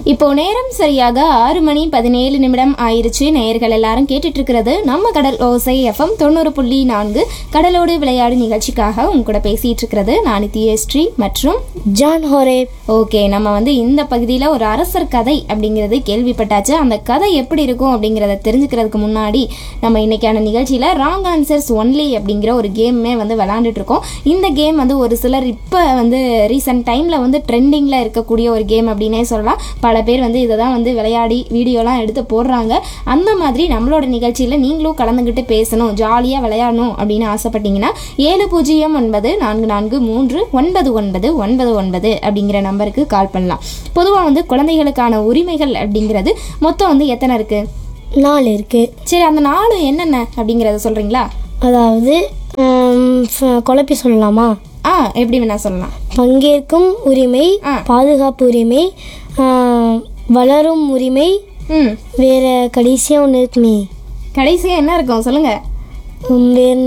இப்போ நேரம் சரியாக ஆறு மணி பதினேழு நிமிடம் ஆயிருச்சு நேயர்கள் எல்லாரும் கேட்டுட்டு இருக்கிறது நம்ம கடல் ஓசை எஃப்எம் தொண்ணூறு புள்ளி நான்கு கடலோடு விளையாடு நிகழ்ச்சிக்காக உங்க கூட பேசிட்டு இருக்கிறது நான் தியஸ்ரீ மற்றும் ஜான் ஹோரே ஓகே நம்ம வந்து இந்த பகுதியில் ஒரு அரசர் கதை அப்படிங்கிறது கேள்விப்பட்டாச்சு அந்த கதை எப்படி இருக்கும் அப்படிங்கிறத தெரிஞ்சுக்கிறதுக்கு முன்னாடி நம்ம இன்னைக்கான நிகழ்ச்சியில் ராங் ஆன்சர்ஸ் ஒன்லி அப்படிங்கிற ஒரு கேமே வந்து விளாண்டுட்டு இருக்கோம் இந்த கேம் வந்து ஒரு சிலர் இப்போ வந்து ரீசெண்ட் டைமில் வந்து ட்ரெண்டிங்கில் இருக்கக்கூடிய ஒரு கேம் அப்படின்னே சொல்லலாம் பல பேர் வந்து இதை தான் வந்து விளையாடி வீடியோலாம் எடுத்து போடுறாங்க அந்த மாதிரி நம்மளோட நிகழ்ச்சியில் நீங்களும் கலந்துக்கிட்டு பேசணும் ஜாலியாக விளையாடணும் அப்படின்னு ஆசைப்பட்டீங்கன்னா ஏழு பூஜ்ஜியம் ஒன்பது நான்கு நான்கு மூன்று ஒன்பது ஒன்பது ஒன்பது ஒன்பது அப்படிங்கிற நம்பருக்கு கால் பண்ணலாம் பொதுவாக வந்து குழந்தைகளுக்கான உரிமைகள் அப்படிங்கிறது மொத்தம் வந்து எத்தனை இருக்கு நாலு இருக்கு சரி அந்த நாலு என்னென்ன அப்படிங்கிறத சொல்றீங்களா அதாவது ஆம், ஃப- குழப்பி சொல்லலாமா ஆ எப்படி வேணா சொல்லலாம் பங்கேற்கும் உரிமை ஆ. பாதுகாப்பு உரிமை ஆ, வளரும் உரிமை ம் வேற கடைசியா ஒன்று இருக்குமே கடைசியாக என்ன இருக்கும் சொல்லுங்க உம், வேற என்ன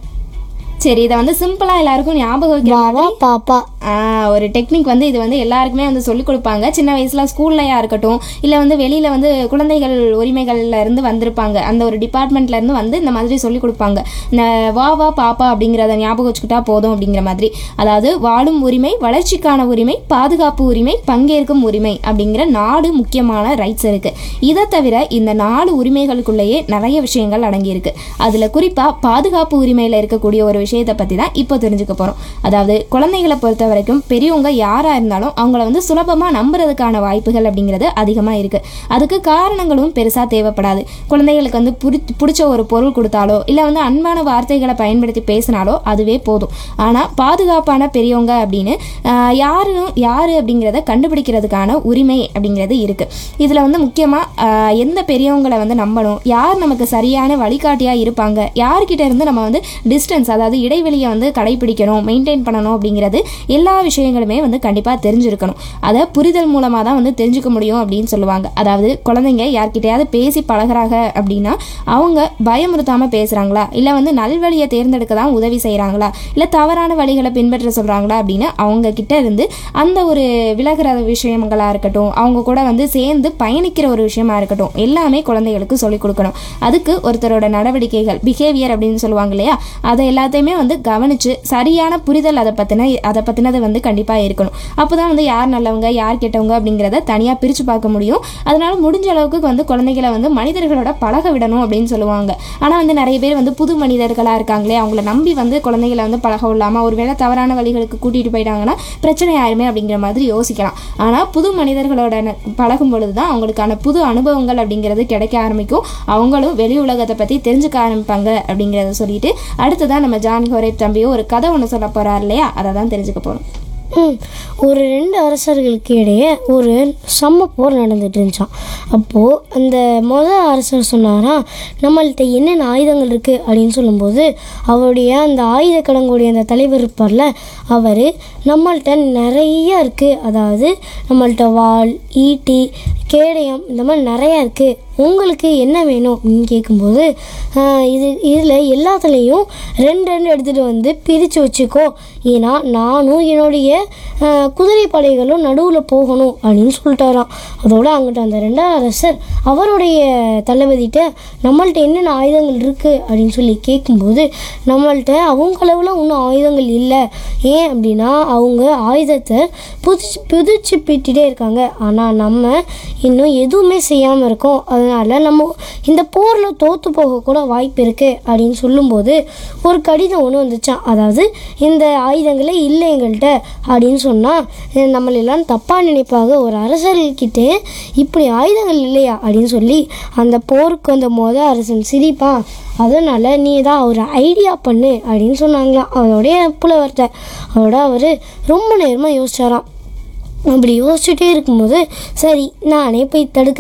சரி இதை வந்து சிம்பிளா எல்லாருக்கும் ஞாபகம் வைக்கிற பாவா பாப்பா ஆ, ஒரு டெக்னிக் வந்து இது வந்து எல்லாருக்குமே வந்து சொல்லிக் கொடுப்பாங்க சின்ன வயசுல ஸ்கூல்லையா இருக்கட்டும் இல்லை வந்து வெளியில வந்து குழந்தைகள் உரிமைகள்ல இருந்து வந்திருப்பாங்க அந்த ஒரு டிபார்ட்மெண்ட்ல இருந்து வந்து இந்த மாதிரி சொல்லிக் கொடுப்பாங்க இந்த வா வா பாப்பா அப்படிங்கிறத ஞாபகம் வச்சுக்கிட்டா போதும் அப்படிங்கிற மாதிரி அதாவது வாழும் உரிமை வளர்ச்சிக்கான உரிமை பாதுகாப்பு உரிமை பங்கேற்கும் உரிமை அப்படிங்கிற நாலு முக்கியமான ரைட்ஸ் இருக்கு இதை தவிர இந்த நாலு உரிமைகளுக்குள்ளேயே நிறைய விஷயங்கள் அடங்கியிருக்கு அதுல குறிப்பா பாதுகாப்பு உரிமையில இருக்கக்கூடிய ஒரு விஷயத்தை பத்தி தான் இப்போ தெரிஞ்சுக்க போறோம் அதாவது குழந்தைகளை பொறுத்த வரைக்கும் பெரியவங்க யாரா இருந்தாலும் அவங்கள வந்து சுலபமா நம்புறதுக்கான வாய்ப்புகள் அப்படிங்கிறது அதிகமா இருக்கு அதுக்கு காரணங்களும் பெருசா தேவைப்படாது குழந்தைகளுக்கு வந்து புடி பிடிச்ச ஒரு பொருள் கொடுத்தாலோ இல்லை வந்து அன்பான வார்த்தைகளை பயன்படுத்தி பேசினாலோ அதுவே போதும் ஆனா பாதுகாப்பான பெரியவங்க அப்படின்னு ஆஹ், யாரும் யாரு அப்படிங்கிறத கண்டுபிடிக்கிறதுக்கான உரிமை அப்படிங்கிறது இருக்கு இதுல வந்து முக்கியமா ஆஹ், எந்த பெரியவங்களை வந்து நம்பணும் யார் நமக்கு சரியான வழிகாட்டியா இருப்பாங்க யார்கிட்ட இருந்து நம்ம வந்து டிஸ்டன்ஸ் அதாவது இடைவெளியை வந்து கடைபிடிக்கணும் மெயின்டைன் பண்ணணும் அப்படிங்கிறது எல்லா விஷயங்களுமே வந்து கண்டிப்பாக தெரிஞ்சிருக்கணும் அதை புரிதல் மூலமாக தான் வந்து தெரிஞ்சுக்க முடியும் அப்படின்னு சொல்லுவாங்க அதாவது குழந்தைங்க யார்கிட்டயாவது பேசி பழகுறாங்க அப்படின்னா அவங்க பயமுறுத்தாமல் பேசுகிறாங்களா இல்லை வந்து நல்வழியை தேர்ந்தெடுக்க தான் உதவி செய்கிறாங்களா இல்லை தவறான வழிகளை பின்பற்ற சொல்கிறாங்களா அப்படின்னு அவங்க கிட்ட இருந்து அந்த ஒரு விலகிற விஷயங்களாக இருக்கட்டும் அவங்க கூட வந்து சேர்ந்து பயணிக்கிற ஒரு விஷயமா இருக்கட்டும் எல்லாமே குழந்தைகளுக்கு சொல்லிக் கொடுக்கணும் அதுக்கு ஒருத்தரோட நடவடிக்கைகள் பிஹேவியர் அப்படின்னு சொல்லுவாங்க இல்லையா அதை எல்லாத்தையுமே வந்து கவனிச்சு சரியான புரிதல் அதை பற்றின அதை பற்றினது வந்து கண்டிப்பாக இருக்கணும் அப்போ தான் வந்து யார் நல்லவங்க யார் கெட்டவங்க அப்படிங்கிறத தனியாக பிரித்து பார்க்க முடியும் அதனால முடிஞ்ச அளவுக்கு வந்து குழந்தைகளை வந்து மனிதர்களோட பழக விடணும் அப்படின்னு சொல்லுவாங்க ஆனால் வந்து நிறைய பேர் வந்து புது மனிதர்களாக இருக்காங்களே அவங்கள நம்பி வந்து குழந்தைகளை வந்து பழக விடாமல் ஒருவேளை தவறான வழிகளுக்கு கூட்டிகிட்டு போயிட்டாங்கன்னா பிரச்சனை ஆயிருமே அப்படிங்கிற மாதிரி யோசிக்கலாம் ஆனால் புது மனிதர்களோட ந- பழகும் பொழுது தான் அவங்களுக்கான புது அனுபவங்கள் அப்படிங்கிறது கிடைக்க ஆரம்பிக்கும் அவங்களும் வெளி உலகத்தை பற்றி தெரிஞ்சுக்க ஆரம்பிப்பாங்க அப்படிங்கிறத சொல்லிட்டு அடுத்ததான் நம்ம ஜான் ஹோரேப் தம்பியும் ஒரு கதை ஒன்று சொல்ல போறார் இல்லையா அதை தான் தெரிஞ்சுக்க போகிறோம் ம், ஒரு ரெண்டு அரசர்களுக்கு இடையே ஒரு செம்ம போர் நடந்துட்டு இருந்துச்சான் அப்போது அந்த முதல் அரசர் சொன்னாரா நம்மள்ட்ட என்னென்ன ஆயுதங்கள் இருக்குது அப்படின்னு சொல்லும்போது அவருடைய அந்த ஆயுத கடங்குடைய அந்த தலைவர் இருப்பார்ல அவர் நம்மள்ட்ட நிறைய இருக்குது அதாவது நம்மள்ட்ட வாள் ஈட்டி கேடயம் இந்த மாதிரி நிறையா இருக்குது உங்களுக்கு என்ன வேணும் அப்படின்னு கேட்கும்போது ஆஹ், இது இதில் எல்லாத்துலேயும் ரெண்டு ரெண்டு எடுத்துகிட்டு வந்து பிரித்து வச்சுக்கோ ஏன்னா நானும் என்னுடைய ஆஹ், குதிரை படைகளும் நடுவில் போகணும் அப்படின்னு சொல்லிட்டாராம் அதோட அங்கிட்ட அந்த ரெண்டாவது அரசர் அவருடைய தளபதிட்ட நம்மள்ட்ட என்னென்ன ஆயுதங்கள் இருக்குது அப்படின்னு சொல்லி கேட்கும்போது நம்மள்ட்ட அவங்க அளவில் இன்னும் ஆயுதங்கள் இல்லை ஏன் அப்படின்னா அவங்க ஆயுதத்தை புதுச்சு புதுச்சு பிட்டுட்டே இருக்காங்க ஆனால் நம்ம இன்னும் எதுவுமே செய்யாமல் இருக்கோம் அதனால் நம்ம இந்த போரில் தோற்று போக கூட வாய்ப்பு இருக்குது அப்படின்னு சொல்லும்போது ஒரு கடிதம் ஒன்று வந்துச்சான் அதாவது இந்த ஆயுதங்களே இல்லை எங்கள்கிட்ட அப்படின்னு சொன்னால் நம்மளெல்லாம் தப்பாக நினைப்பாங்க ஒரு அரசர்கிட்ட இப்படி ஆயுதங்கள் இல்லையா அப்படின்னு சொல்லி அந்த போருக்கு வந்த மொத அரசன் சிரிப்பான் அதனால் நீ தான் ஒரு ஐடியா பண்ணு அப்படின்னு சொன்னாங்களாம் அவருடைய புலவர்கிட்ட அதோட அவர் ரொம்ப நேரமாக யோசிச்சாராம் அப்படி யோசிச்சுட்டே இருக்கும்போது சரி நானே போய் தடுக்கிறேன்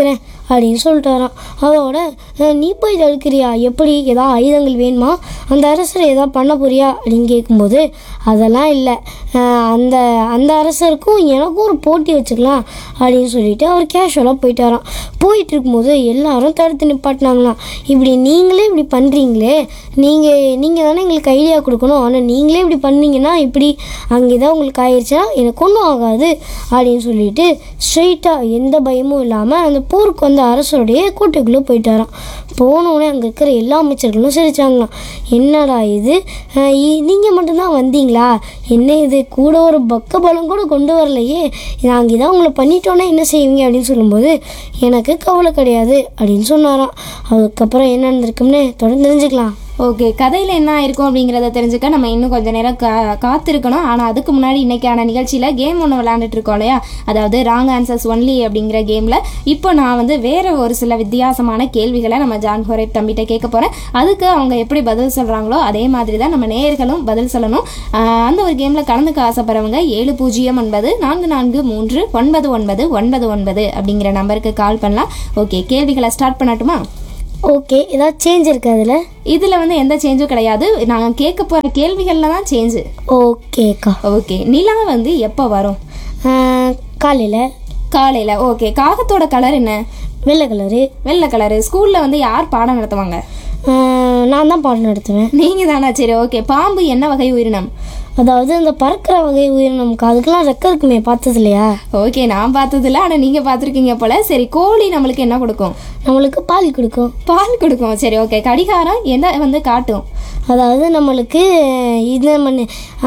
அப்படின்னு சொல்லிட்டாராம் அதோட "அஹ், நீ போய் தடுக்கிறியா எப்படி ஏதாவது ஆயுதங்கள் வேணுமா அந்த அரசர் ஏதாவது பண்ண போறியா அப்படின்னு கேட்கும்போது அதெல்லாம் இல்லை அந்த அந்த அரசருக்கும் எனக்கும் ஒரு போட்டி வச்சுக்கலாம் அப்படின்னு சொல்லிட்டு அவர் கேஷுவலாக போயிட்டாராம் போயிட்டு இருக்கும்போது எல்லாரும் தடுத்து நிப்பாட்டினாங்களாம் இப்படி நீங்களே இப்படி பண்ணுறீங்களே நீங்கள் நீங்கள் தானே எங்களுக்கு ஐடியா கொடுக்கணும் ஆனால் நீங்களே இப்படி பண்ணீங்கன்னா இப்படி அங்கே தான் உங்களுக்கு ஆயிடுச்சுன்னா எனக்கு ஒன்றும் ஆகாது அப்படின்னு சொல்லிட்டு ஸ்ட்ரெயிட்டாக எந்த பயமும் இல்லாமல் அந்த போருக்கு வந்த அரசருடைய கோட்டைக்குள்ளே போயிட்டாராம் போனோடனே அங்கே இருக்கிற எல்லா அமைச்சர்களும் சிரிச்சாங்களாம் என்னடா இது நீங்கள் மட்டும்தான் வந்தீங்களா என்ன இது கூட ஒரு பக்க பலம் கூட கொண்டு வரலையே நாங்கள் இதான் உங்களை பண்ணிட்டோன்னா என்ன செய்வீங்க அப்படின்னு சொல்லும்போது எனக்கு கவலை கிடையாது அப்படின்னு சொன்னாராம் அதுக்கப்புறம் என்ன நடந்திருக்கும்னு தொடர்ந்து தெரிஞ்சுக்கலாம் ஓகே கதையில் என்ன இருக்கும் அப்படிங்கிறத தெரிஞ்சுக்க நம்ம இன்னும் கொஞ்சம் நேரம் கா காத்திருக்கணும் ஆனால் அதுக்கு முன்னாடி இன்னைக்கான நிகழ்ச்சியில் கேம் ஒன்று விளையாண்டுட்டு இருக்கோம் இல்லையா அதாவது ராங் ஆன்சர்ஸ் ஒன்லி அப்படிங்கிற கேமில் இப்போ நான் வந்து வேற ஒரு சில வித்தியாசமான கேள்விகளை நம்ம ஜான் ஹோரே தம்பிட்ட கேட்க போகிறேன் அதுக்கு அவங்க எப்படி பதில் சொல்கிறாங்களோ அதே மாதிரி தான் நம்ம நேயர்களும் பதில் சொல்லணும் ஆஹ் அந்த ஒரு கேமில் கலந்துக்க ஆசைப்படுறவங்க ஏழு பூஜ்ஜியம் ஒன்பது நான்கு நான்கு மூன்று ஒன்பது ஒன்பது ஒன்பது ஒன்பது அப்படிங்கிற நம்பருக்கு கால் பண்ணலாம் ஓகே கேள்விகளை ஸ்டார்ட் பண்ணட்டுமா ஓகே ஏதாவது சேஞ்ச் இருக்கு அதில் இதில் வந்து எந்த சேஞ்சும் கிடையாது நான் கேட்க போகிற கேள்விகளில் தான் சேஞ்சு ஓகேக்கா ஓகே நிலா வந்து எப்போ வரும் காலையில் காலையில் ஓகே காகத்தோட கலர் என்ன வெள்ளை கலரு வெள்ளை கலரு ஸ்கூலில் வந்து யார் பாடம் நடத்துவாங்க நான் தான் பாடம் நடத்துவேன் நீங்கள் தானா சரி ஓகே பாம்பு என்ன வகை உயிரினம் அதாவது இந்த பறக்கிற வகை உயிரினம்க்கு அதுக்கெல்லாம் ரெக்க இருக்குமே பார்த்தது இல்லையா ஓகே நான் பார்த்ததில்ல ஆனால் நீங்கள் பார்த்துருக்கீங்க போல சரி கோழி நம்மளுக்கு என்ன கொடுக்கும் நம்மளுக்கு பால் கொடுக்கும் பால் கொடுக்கும் சரி ஓகே கடிகாரம் என்ன வந்து காட்டும் அதாவது நம்மளுக்கு இது மணி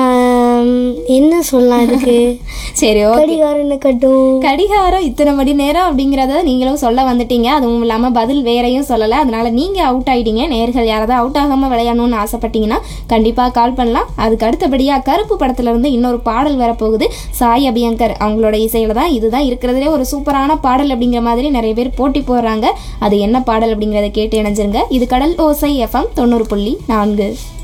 என்ன சொல்லலாம் இதுக்கு சரி ஓகே கடிகாரம் என்ன கட்டும் கடிகாரம் இத்தனை மணி நேரம் அப்படிங்கிறத நீங்களும் சொல்ல வந்துட்டீங்க அதுவும் இல்லாமல் பதில் வேறையும் சொல்லலை அதனால நீங்கள் அவுட் ஆயிட்டீங்க நேர்கள் யாராவது அவுட் ஆகாமல் விளையாடணும்னு ஆசைப்பட்டீங்கன்னா கண்டிப்பாக கால் பண்ணலாம் அதுக்கு அடுத்தபடியாக கருப்பு படத்துல இருந்து இன்னொரு பாடல் வரப்போகுது சாய் அபியங்கர் அவங்களோட இசையில தான் இதுதான் இருக்கிறதுலே ஒரு சூப்பரான பாடல் அப்படிங்கிற மாதிரி நிறைய பேர் போட்டி போடுறாங்க அது என்ன பாடல் அப்படிங்கிறத கேட்டு இணைஞ்சிருங்க இது கடல் ஓசை எஃப்எம் தொண்ணூறு புள்ளி நான்கு